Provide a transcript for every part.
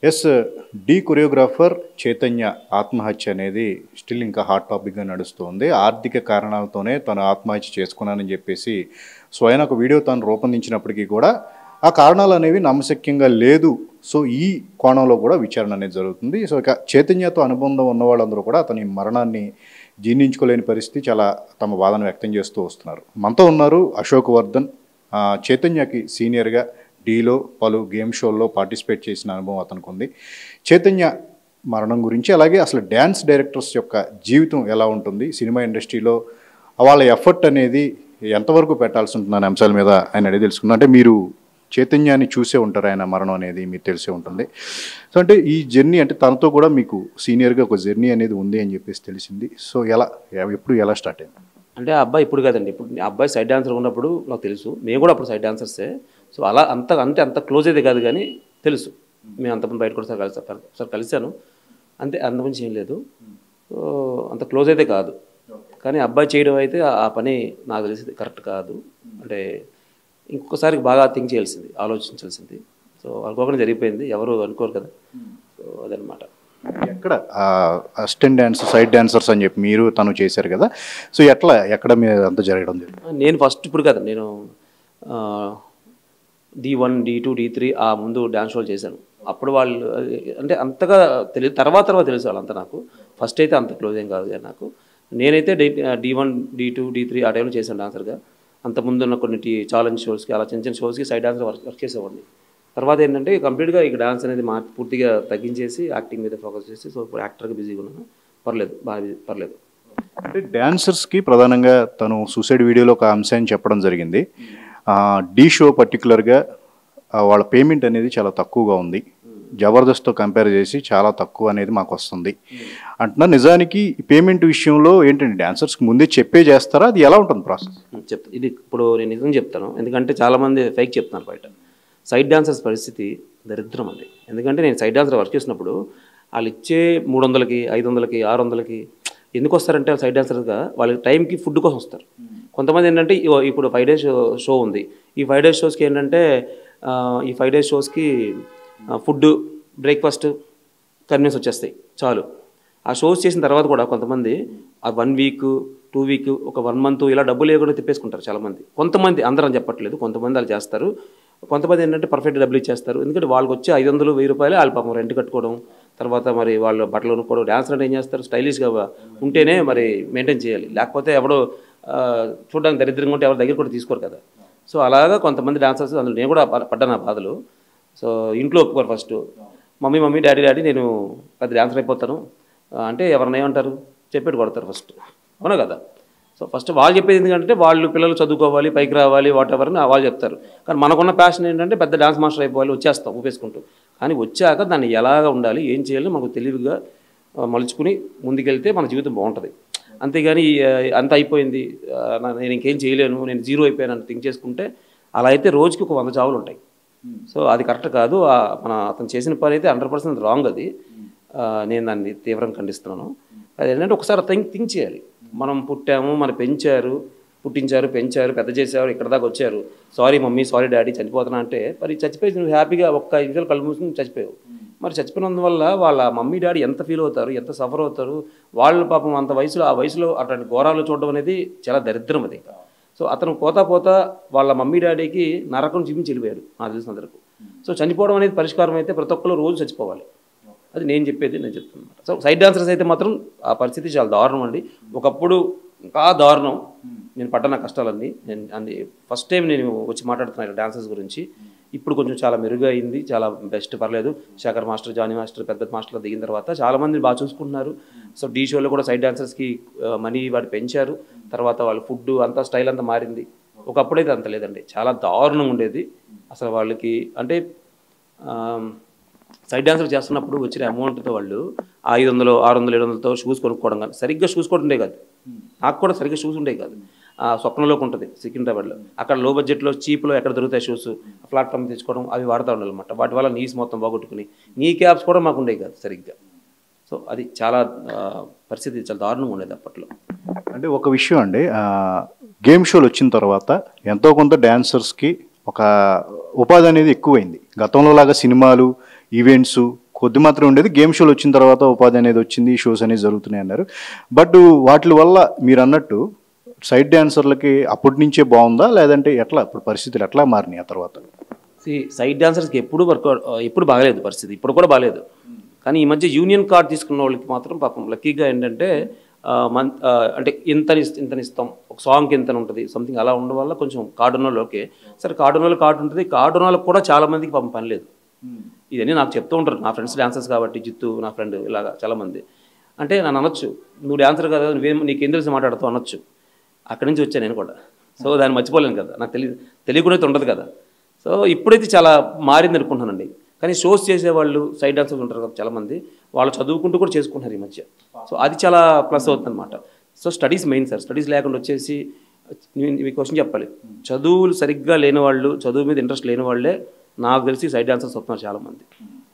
S D choreographer Chaitanya ఆత్మహత్య అనేది still ఇంకా హాట్ టాపిక్గా నడుస్తుంది ఆర్థిక కారణాలతోనే తను ఆత్మహత్య చేసుకున్నానని చెప్పేసి స్వయం ఒక వీడియో తాను రూపొందించినప్పటికీ కూడా ఆ కారణాలు అనేవి నమ్మశక్యంగా లేదు సో ఈ కోణంలో కూడా విచారణ అనేది జరుగుతుంది సో ఇక చైతన్యతో అనుబంధం ఉన్న వాళ్ళందరూ కూడా అతని మరణాన్ని జీర్ణించుకోలేని పరిస్థితి చాలా తమ బాధను వ్యక్తం చేస్తూ వస్తున్నారు మనతో ఉన్నారు అశోక్ వర్ధన్ ఆ, చైతన్యకి సీనియర్గా డీలో పలు గేమ్ షోల్లో పార్టిసిపేట్ చేసిన అనుభవం అతనికి ఉంది చైతన్య మరణం గురించి అలాగే అసలు డ్యాన్స్ డైరెక్టర్స్ యొక్క జీవితం ఎలా ఉంటుంది సినిమా ఇండస్ట్రీలో వాళ్ళ ఎఫర్ట్ అనేది ఎంతవరకు పెట్టాల్సి ఉంటుందనే అంశాల మీద ఆయన అడిగి తెలుసుకుందాం అంటే మీరు చైతన్యాన్ని చూసే ఉంటారు ఆయన మరణం అనేది మీకు తెలిసే ఉంటుంది సో అంటే ఈ జర్నీ అంటే తనతో కూడా మీకు సీనియర్గా ఒక జర్నీ అనేది ఉంది అని చెప్పేసి తెలిసింది సో ఎలా ఎప్పుడు ఎలా స్టార్ట్ అయింది అంటే ఆ అబ్బాయి ఇప్పుడు కాదండి ఇప్పుడు ఆ అబ్బాయి సైడ్ డాన్సర్ ఉన్నప్పుడు నాకు తెలుసు మేము కూడా అప్పుడు సైడ్ డాన్సర్సే సో అలా అంత అంటే అంత క్లోజ్ అయితే కాదు కానీ తెలుసు మేము అంతమంది బయట కూడా సార్ కలిసాం సార్ కలిశాను అంతే అంతమంది ఏం లేదు సో అంత క్లోజ్ అయితే కాదు కానీ అబ్బాయి చేయడం అయితే ఆ- ఆ పని నాకు తెలిసి కరెక్ట్ కాదు అంటే ఇంకొకసారి బాగా థింక్ చేయాల్సింది ఆలోచించాల్సింది సో అనుకోకుండా జరిగిపోయింది ఎవరు అనుకోరు కదా సో అదనమాట ఎక్కడ అసిస్టెంట్ డాన్స్ సైడ్ డాన్సర్స్ అని చెప్పి మీరు తను చేశారు కదా సో ఎట్లా ఎక్కడ మీరు అంతా జరగడం జరిగింది నేను ఫస్ట్ ఇప్పుడు కదా నేను D one D two D three ఆ ముందు డ్యాన్స్ షోలు చేశాను అప్పుడు వాళ్ళు అంటే అంతగా తెలియదు తర్వాత తర్వాత తెలుసు వాళ్ళంతా నాకు ఫస్ట్ అయితే అంత క్లోజ్ ఏం కాదు కానీ నాకు నేనైతే D D one D two D three ఆ టైంలో చేశాను డాన్సర్గా అంత ముందు ఉన్న కొన్ని టీ ఛాలెంజ్ షోస్కి అలా చిన్న చిన్న షోస్కి సైడ్ డాన్సర్ వర్క్ వర్క్ చేసేవాడిని తర్వాత ఏంటంటే కంప్లీట్గా ఇక డాన్స్ అనేది మా పూర్తిగా తగ్గించేసి యాక్టింగ్ మీద ఫోకస్ చేసి సో ఇప్పుడు యాక్టర్గా బిజీగా ఉన్నాను పర్లేదు బాగా busy- పర్లేదు అంటే డాన్సర్స్కి ప్రధానంగా తను సూసైడ్ వీడియోలో ఒక అంశాన్ని చెప్పడం జరిగింది డీ షో పర్టికులర్గా వాళ్ళ పేమెంట్ అనేది చాలా తక్కువగా ఉంది జబర్దస్త్తో కంపేర్ చేసి చాలా తక్కువ అనేది మాకు వస్తుంది అంటున్నా నిజానికి పేమెంట్ విషయంలో ఏంటంటే డాన్సర్స్కి ముందే చెప్పే చేస్తారా అది ఎలా ఉంటుంది ప్రాసెస్ చెప్తా ఇది ఇప్పుడు నేను నిజం చెప్తాను ఎందుకంటే చాలామంది ఫైక్ చెప్తున్నారు బయట సైడ్ డాన్సర్స్ పరిస్థితి దరిద్రం అండి ఎందుకంటే నేను సైడ్ డాన్సర్ వర్క్ చేసినప్పుడు వాళ్ళు ఇచ్చే మూడు వందలకి ఐదు వందలకి ఆరు వందలకి ఎందుకు వస్తారంటే సైడ్ డాన్సర్గా వాళ్ళకి టైంకి ఫుడ్ కోసం వస్తారు కొంతమంది ఏంటంటే ఇగో ఇప్పుడు ఫైవ్ డేస్ షో ఉంది ఈ ఫైవ్ డేస్ షోస్కి ఏంటంటే ఆ, ఈ ఫైవ్ డేస్ షోస్కి ఫుడ్ బ్రేక్ఫాస్ట్ కన్వీన్స్ వచ్చేస్తాయి చాలు ఆ షోస్ చేసిన తర్వాత కూడా కొంతమంది ఆ వన్ వీక్ టూ వీక్ ఒక వన్ మంత్ ఇలా డబ్బులు లేకుండా తిప్పేసుకుంటారు చాలామంది కొంతమంది అందరం చెప్పట్లేదు కొంతమంది అలా చేస్తారు కొంతమంది ఏంటంటే పర్ఫెక్ట్ డబ్బులు ఇచ్చేస్తారు ఎందుకంటే వాళ్ళకి వచ్చే ఐదు వందలు వెయ్యి రూపాయలు వాళ్ళ పాపం రెంట్ కట్టుకోవడం తర్వాత మరి వాళ్ళు బట్టలు కొనుక్కోవడం డాన్స్ అంటే ఏం చేస్తారు స్టైలిష్గా ఉంటేనే మరి మెయింటైన్ చేయాలి లేకపోతే ఎవడో ఆ, చూడడానికి దరిద్రంగా ఉంటే ఎవరి దగ్గర కూడా తీసుకోరు కదా సో అలాగా కొంతమంది డాన్సర్స్ అందులో నేను కూడా ప- పడ్డాను ఆ బాధలు సో ఇంట్లో ఒప్పుకోరు first mummy mummy daddy daddy నేను పెద్ద డాన్సర్ అయిపోతాను ఆ, అంటే ఎవరిని ఏమంటారు చెప్పేటి కొడతారు ఫస్ట్ అవునా కదా సో ఫస్ట్ వాళ్ళు చెప్పేది ఎందుకంటే వాళ్ళు పిల్లలు చదువుకోవాలి పైకి రావాలి వాట్ ఎవర్ అని వాళ్ళు చెప్తారు కానీ మనకున్న ప్యాషన్ ఏంటంటే పెద్ద డాన్స్ మాస్టర్ అయిపోవాలి వచ్చేస్తాం ఊపేసుకుంటూ కానీ వచ్చాక దాన్ని ఎలాగ ఉండాలి ఏం చేయాలి మనకు తెలివిగా ఆ, మలుచుకుని ముందుకెళ్తే మన జీవితం బాగుంటుంది అంతేగాని ఈ, ఆ, అంత అయిపోయింది ఆ, నా- నేను ఇంకేం చేయలేను నేను జీరో అయిపోయాను అని థింక్ చేసుకుంటే అలా అయితే రోజుకి ఒక వంద చావులు ఉంటాయి సో అది కరెక్ట్ కాదు ఆ, మన అతను చేసిన పని అయితే హండ్రెడ్ పర్సెంట్ రాంగ్ అది ఆ, నేను దాన్ని తీవ్రంగా ఖండిస్తున్నాను అది ఏంటంటే ఒకసారి థింక్ థింక్ చేయాలి మనం పుట్టాము మన పెంచారు పుట్టించారు పెంచారు పెద్ద చేశారు ఇక్కడ దాకా వచ్చారు సారీ మమ్మీ సారీ డాడీ చనిపోతున్నా అంటే మరి చచ్చిపోయి నువ్వు హ్యాపీగా ఒక్క ఐదు నిమిషాలు కళ్ళు మూసుకుని నువ్వు చచ్చిపోయావు మరి చచ్చిపోయినందువల్ల వాళ్ళ మమ్మీ డాడీ ఎంత ఫీల్ అవుతారు ఎంత సఫర్ అవుతారు వాళ్ళు పాపం అంత వయసులో ఆ వయసులో అట్లాంటి ఘోరాలు చూడడం అనేది చాలా దరిద్రం అది సో అతను పోతా పోతా వాళ్ళ మమ్మీ డాడీకి నరకం చూపించి వెళ్ళిపోయాడు నాకు తెలిసినంతవరకు సో చనిపోవడం అనేది పరిష్కారం అయితే ప్రతి ఒక్కరు రోజు చచ్చిపోవాలి అది నేను చెప్పేది నేను చెప్తున్నాను సో సైడ్ డాన్సర్స్ అయితే మాత్రం ఆ పరిస్థితి చాలా దారుణం అండి ఒకప్పుడు ఇంకా దారుణం నేను పడ్డ నా కష్టాలన్నీ నేను అన్ని ఫస్ట్ టైం నేను వచ్చి మాట్లాడుతున్నాను డాన్సర్స్ గురించి ఇప్పుడు కొంచెం చాలా మెరుగ్గా అయింది చాలా బెస్ట్ పర్లేదు శేఖర్ మాస్టర్ జానీ మాస్టర్ పెద్ద మాస్టర్ దిగిన తర్వాత చాలా మంది బాగా చూసుకుంటున్నారు సో డీ షోలో కూడా సైడ్ డాన్సర్స్కి మనీ వాడు పెంచారు తర్వాత వాళ్ళ ఫుడ్ అంతా స్టైల్ అంతా మారింది ఒకప్పుడైతే అంత లేదండి చాలా దారుణంగా ఉండేది అసలు వాళ్ళకి అంటే ఆమ్, సైడ్ డాన్సర్ చేస్తున్నప్పుడు వచ్చిన అమౌంట్తో వాళ్ళు ఐదు వందలు ఆరు వందలు ఏడు వందలతో షూస్ కొనుక్కోవడం కానీ సరిగ్గా షూస్ కూడా ఉండే కాదు నాకు కూడా సరిగ్గా షూస్ ఉండే కాదు ఆ స్వప్నంలోకి ఉంటుంది సికింద్రాబాద్లో అక్కడ లో బడ్జెట్లో చీప్లో ఎక్కడ దొరుకుతాయి షూస్ ప్లాట్ఫామ్ తెచ్చుకోవడం అవి వాడుతూ ఉండాలన్నమాట వాటి వల్ల నీస్ మొత్తం బాగొట్టుకుని నీ క్యాబ్స్ కూడా మాకు ఉండేవి కాదు సరిగ్గా సో అది చాలా ఆ, పరిస్థితి చాలా దారుణంగా ఉండేది అప్పట్లో అంటే ఒక విషయం అండి ఆ, గేమ్ షోలు వచ్చిన తర్వాత ఎంతో కొంత డాన్సర్స్కి ఒక ఉపాధి అనేది ఎక్కువైంది గతంలో లాగా సినిమాలు ఈవెంట్స్ కొద్ది మాత్రం ఉండేది గేమ్ షోలు వచ్చిన తర్వాత ఉపాధి అనేది వచ్చింది షోస్ అనేది జరుగుతున్నాయి అన్నారు బట్ వాటి వల్ల మీరు అన్నట్టు సైడ్ డాన్సర్లకి అప్పటి నుంచే బాగుందా లేదంటే ఎట్లా ఇప్పుడు పరిస్థితులు ఎట్లా మారినాయి ఆ తర్వాత సైడ్ డాన్సర్స్కి ఎప్పుడు వర్క్ ఎప్పుడు బాగలేదు పరిస్థితి ఇప్పుడు కూడా బాగలేదు కానీ ఈ మధ్య యూనియన్ కార్డ్ తీసుకున్న వాళ్ళకి మాత్రం పాపం లక్కీగా ఏంటంటే మన్ అంటే ఇంతని ఇంతని ఇస్తాం ఒక సాంగ్కి ఇంతని ఉంటుంది సంథింగ్ అలా ఉండడం వల్ల కొంచెం కార్డు ఉన్న వాళ్ళు ఓకే సరే కార్డు ఉన్న వాళ్ళు కార్డు ఉంటుంది కార్డు ఉన్న వాళ్ళకి కూడా చాలా మందికి పాపం పని లేదు ఇదన్నీ నాకు చెప్తూ ఉంటారు నా ఫ్రెండ్స్ డాన్సర్స్ కాబట్టి జిత్తు నా ఫ్రెండ్ ఇలాగా చాలామంది అంటే నన్ను అనొచ్చు నువ్వు డాన్సర్ కదా నువ్వేం నీకు ఏం తెలిసి మాట్లాడుతావు అనొచ్చు అక్కడి నుంచి వచ్చాను నేను కూడా సో దాన్ని మర్చిపోలేను కదా నాకు తెలియ తెలియకుండా అయితే ఉండదు కదా సో ఇప్పుడైతే చాలా మారింది అనుకుంటున్నానండి కానీ షోస్ చేసేవాళ్ళు సైడ్ డాన్సర్స్ ఉంటారు కదా చాలామంది వాళ్ళు చదువుకుంటూ కూడా చేసుకుంటున్నారు ఈ మధ్య సో అది చాలా ప్లస్ అవుతుంది అనమాట so studies main sir studies లేకుండా వచ్చేసి నేను మీ క్వశ్చన్ చెప్పాలి చదువులు సరిగ్గా లేని వాళ్ళు చదువు మీద ఇంట్రెస్ట్ లేని వాళ్ళే నాకు తెలిసి సైడ్ డాన్సర్స్ వస్తున్నారు చాలామంది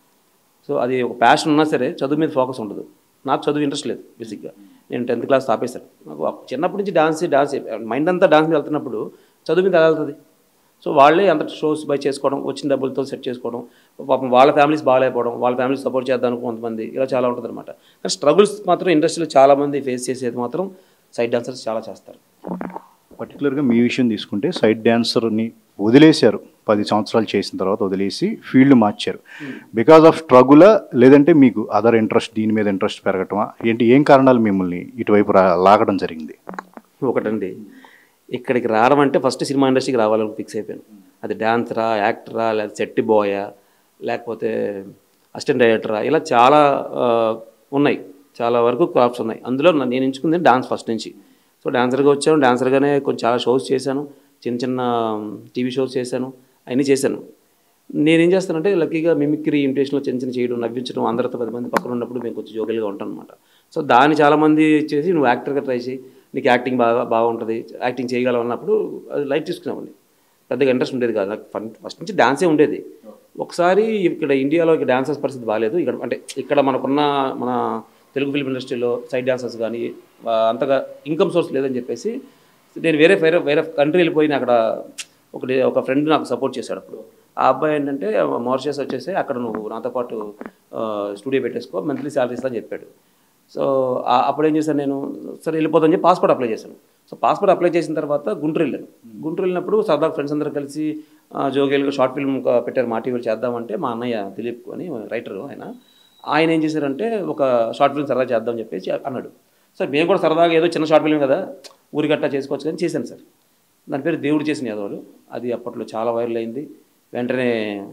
సో అది ఒక ప్యాషన్ ఉన్నా సరే చదువు మీద ఫోకస్ ఉండదు నాకు చదువు ఇంట్రెస్ట్ లేదు బేసిక్గా నేను టెన్త్ క్లాస్ ఆపేశాను నాకు అప్- చిన్నప్పటి నుంచి డాన్స్ డాన్స్ మైండ్ అంతా డాన్స్ మీద వెళ్తున్నప్పుడు చదువు మీద ఎలా వెళ్తుంది సో వాళ్ళే అంత షోస్ బై చేసుకోవడం వచ్చిన డబ్బులతో సెట్ చేసుకోవడం పాపం వాళ్ళ ఫ్యామిలీస్ బాగాలేకపోవడం వాళ్ళ ఫ్యామిలీస్ సపోర్ట్ చేద్దాం కొంతమంది ఇలా చాలా ఉంటుంది అనమాట కానీ స్ట్రగుల్స్ మాత్రం ఇండస్ట్రీలో చాలామంది ఫేస్ చేసేది మాత్రం సైడ్ డాన్సర్స్ చాలా చేస్తారు పర్టికులర్గా మీ విషయం తీసుకుంటే సైడ్ డాన్సర్ని వదిలేశారు పది సంవత్సరాలు చేసిన తర్వాత వదిలేసి ఫీల్డ్ మార్చారు బికాజ్ ఆఫ్ స్ట్రగులా లేదంటే మీకు అదర్ ఇంట్రెస్ట్ దీని మీద ఇంట్రెస్ట్ పెరగటమా ఏంటి ఏం కారణాలు మిమ్మల్ని ఇటువైపు రా లాగడం జరిగింది ఒకటండి ఇక్కడికి రావడం అంటే ఫస్ట్ సినిమా ఇండస్ట్రీకి రావాలని ఫిక్స్ అయిపోయాను అది డాన్సరా యాక్టరా లేదా సెట్టి బాయా లేకపోతే అసిస్టెంట్ డైరెక్టరా ఇలా చాలా ఆ, ఉన్నాయి చాలా వరకు క్రాఫ్ట్స్ ఉన్నాయి అందులో నా- నేను ఎంచుకుంది డాన్స్ ఫస్ట్ నుంచి సో డాన్సర్గా వచ్చాను డాన్సర్గానే కొంచెం చాలా షోస్ చేశాను చిన్న చిన్న టీవీ షోస్ చేశాను అన్నీ చేశాను నేనేం చేస్తానంటే లక్కీగా మిమిక్రీ ఇమిటేషన్లో చిన్న చిన్న చేయడం నవ్వించడం అందరితో పది మంది పక్కన ఉన్నప్పుడు మేము కొంచెం జోగల్గా ఉంటాను అనమాట సో దాన్ని చాలామంది చేసి నువ్వు యాక్టర్గా ట్రై చేయి నీకు యాక్టింగ్ బాగా బాగుంటుంది యాక్టింగ్ చేయగలవు అన్నప్పుడు అది లైట్ తీసుకునేవాడిని పెద్దగా ఇంట్రెస్ట్ ఉండేది కాదు నాకు ఫస్ట్ నుంచి డాన్సే ఉండేది ఒకసారి ఇక్కడ ఇండియాలో ఇక్కడ డాన్సర్స్ పరిస్థితి బాగాలేదు ఇక్కడ అంటే ఇక్కడ మనకున్న మన తెలుగు ఫిల్మ్ ఇండస్ట్రీలో సైడ్ డాన్సర్స్ కానీ ఆ, అంతగా ఇన్కమ్ సోర్స్ లేదని చెప్పేసి నేను వేరే వేరే వేరే కంట్రీ వెళ్ళిపోయి నేను అక్కడ ఒక ఒక ఫ్రెండ్ నాకు సపోర్ట్ చేశాడు అప్పుడు ఆ అబ్బాయి ఏంటంటే మారిషస్ వచ్చేసి అక్కడ నువ్వు నాతో పాటు స్టూడియో పెట్టేసుకో మంత్లీ శాలరీస్ అని చెప్పాడు సో ఆ- అప్పుడు ఏం చేశాను నేను సరే వెళ్ళిపోతాను చెప్పి పాస్పోర్ట్ అప్లై చేశాను సో పాస్పోర్ట్ అప్లై చేసిన తర్వాత గుంటూరు వెళ్ళాను గుంటూరు వెళ్ళినప్పుడు సరదా ఫ్రెండ్స్ అందరూ కలిసి ఆ, జోగేలుగా షార్ట్ ఫిల్మ్ ఒక పెట్టారు మా టీవీలో చేద్దామంటే మా అన్నయ్య దిలీప్ అని రైటర్ ఆయన ఆయన ఏం చేశారంటే ఒక షార్ట్ ఫిల్మ్ సరదా చేద్దామని చెప్పేసి అన్నాడు సార్ మేము కూడా సరదాగా ఏదో చిన్న షార్ట్ ఫిల్మ్ కదా ఊరికట్టా చేసుకోవచ్చు కానీ చేశాను సార్ దాని పేరు దేవుడు చేసిన యాదవులు అది అప్పట్లో చాలా వైరల్ అయింది వెంటనే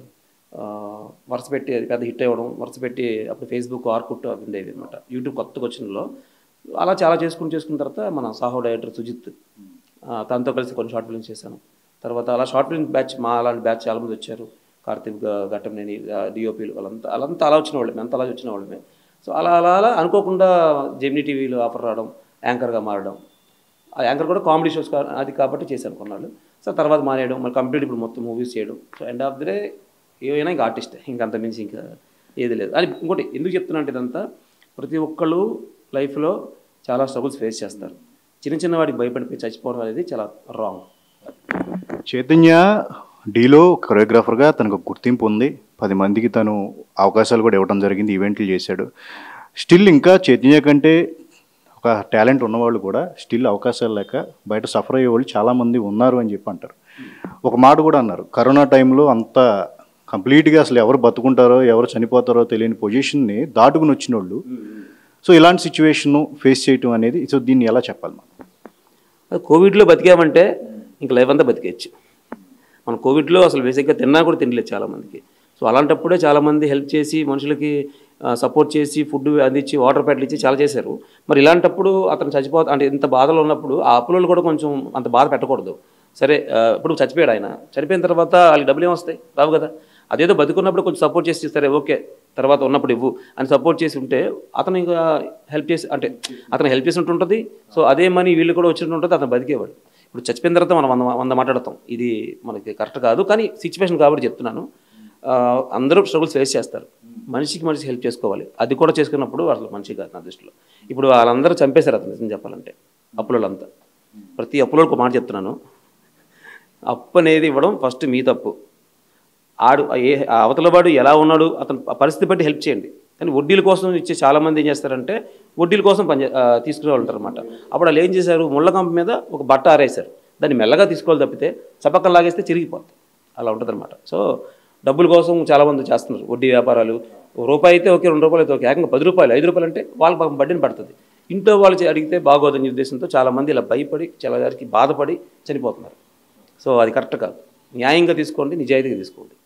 ఆ, వరుస పెట్టి అది పెద్ద హిట్ అవ్వడం వరుస పెట్టి అప్పుడు ఫేస్బుక్ ఆర్కుట్ అవి ఉండేవి అనమాట యూట్యూబ్ కొత్తగా వచ్చినలో అలా చాలా చేసుకుని చేసుకున్న తర్వాత మన సాహో డైరెక్టర్ సుజిత్ ఆ, తనతో కలిసి కొన్ని షార్ట్ ఫిల్మ్స్ చేశాను తర్వాత అలా షార్ట్ ఫిల్మ్ బ్యాచ్ మా అలాంటి బ్యాచ్ చాలామంది వచ్చారు కార్తీక్ గ- ఘట్టంనేని డిఓపీలు వాళ్ళంతా వాళ్ళంతా అలా వచ్చిన వాళ్ళమే అంత అలా వచ్చిన వాళ్ళమే సో అలా అలా అలా అనుకోకుండా జెమినీ టీవీలో ఆఫర్ రావడం యాంకర్గా మారడం ఆ యాంకర్ కూడా కామెడీ షోస్ కా- అది కాబట్టి చేశాను కొన్నాళ్ళు సో తర్వాత మానేయడం మళ్ళీ కంప్లీట్ ఇప్పుడు మొత్తం మూవీస్ చేయడం so end of the day ఏమైనా ఇంకా ఆర్టిస్ట్ ఇంకా అంత మించి ఇంకా ఏది లేదు అది ఇంకోటి ఎందుకు చెప్తున్నా అంటే ఇదంతా ప్రతి ఒక్కళ్ళు లైఫ్లో చాలా స్ట్రగుల్స్ ఫేస్ చేస్తారు చిన్న చిన్న వాడికి భయపడిపోయి చచ్చిపోవడం అనేది చాలా రాంగ్ చైతన్య డీలో కొరియోగ్రాఫర్గా తనకు ఒక గుర్తింపు ఉంది పది మందికి తను అవకాశాలు కూడా ఇవ్వడం జరిగింది ఈవెంట్లు చేశాడు స్టిల్ ఇంకా చైతన్య కంటే ఒక టాలెంట్ ఉన్నవాళ్ళు కూడా స్టిల్ అవకాశాలు లేక బయట సఫర్ అయ్యే వాళ్ళు చాలామంది ఉన్నారు అని చెప్పి అంటారు ఒక మాట కూడా అన్నారు కరోనా టైంలో అంత కంప్లీట్గా అసలు ఎవరు బతుకుంటారో ఎవరు చనిపోతారో తెలియని పొజిషన్ని దాటుకుని వచ్చిన వాళ్ళు సో ఇలాంటి సిచ్యువేషన్ ఫేస్ చేయటం అనేది సో దీన్ని ఎలా చెప్పాలి మనం అది కోవిడ్లో బతికామంటే ఇంక లైఫ్ అంతా బతికేయచ్చు మనం కోవిడ్లో అసలు బేసిక్గా తిన్నా కూడా తినలేదు చాలామందికి సో అలాంటప్పుడే చాలామంది హెల్ప్ చేసి మనుషులకి సపోర్ట్ చేసి ఫుడ్ అందించి వాటర్ ప్యాకెట్లు ఇచ్చి చాలా చేశారు మరి ఇలాంటప్పుడు అతను చచ్చిపో అంటే ఇంత బాధలో ఉన్నప్పుడు ఆ అప్పులలో కూడా కొంచెం అంత బాధ పెట్టకూడదు సరే ఆ, ఇప్పుడు చచ్చిపోయాడు ఆయన చనిపోయిన తర్వాత వాళ్ళకి డబ్బులు ఏమొస్తాయి రావు కదా అదేదో బతుకున్నప్పుడు కొంచెం సపోర్ట్ చేసి సరే ఓకే తర్వాత ఉన్నప్పుడు ఇవ్వు అని సపోర్ట్ చేసి ఉంటే అతను ఇంకా హెల్ప్ చేసి అంటే అతను హెల్ప్ చేసినట్టు ఉంటుంది సో అదే మనీ వీళ్ళు కూడా వచ్చినట్టు ఉంటుంది అతను బతికేవాడు ఇప్పుడు చచ్చిపోయిన తర్వాత మనం వంద వంద మాట్లాడతాం ఇది మనకి కరెక్ట్ కాదు కానీ సిచ్యువేషన్ కాబట్టి చెప్తున్నాను ఆ, అందరూ స్ట్రగుల్స్ ఫేస్ చేస్తారు మనిషికి మనిషి హెల్ప్ చేసుకోవాలి అది కూడా చేసుకున్నప్పుడు అసలు మనిషి కాదు నా దృష్టిలో ఇప్పుడు వాళ్ళందరూ చంపేశారు అతను నిజం చెప్పాలంటే అప్పులంతా ప్రతి అప్పులో ఒక మాట చెప్తున్నాను అప్పు అనేది ఇవ్వడం ఫస్ట్ మీ తప్పు ఆడు ఏ ఆ అవతల వాడు ఎలా ఉన్నాడు అతను ఆ పరిస్థితి బట్టి హెల్ప్ చేయండి కానీ వడ్డీల కోసం ఇచ్చే చాలామంది ఏం చేస్తారంటే వడ్డీల కోసం పని తీసుకునే వాళ్ళు ఉంటారు అనమాట అప్పుడు వాళ్ళు ఏం చేశారు ముళ్ళ కంప మీద ఒక బట్ట ఆరేశారు దాన్ని మెల్లగా తీసుకోవాలి తప్పితే చపక్కలు లాగేస్తే చిరిగిపోతుంది అలా ఉంటుంది అనమాట సో డబ్బుల కోసం చాలామంది చేస్తున్నారు వడ్డీ వ్యాపారాలు ఓ రూపాయి అయితే ఓకే రెండు రూపాయలు అయితే ఓకే ఏకంగా పది రూపాయలు ఐదు రూపాయలు అంటే వాళ్ళకి పాపం బడ్డీని పడుతుంది ఇంట్లో వాళ్ళు చే- అడిగితే బాగోదని ఉద్దేశంతో చాలామంది ఇలా భయపడి చాలా వారికి బాధపడి చనిపోతున్నారు సో అది కరెక్ట్ కాదు న్యాయంగా తీసుకోండి నిజాయితీగా తీసుకోండి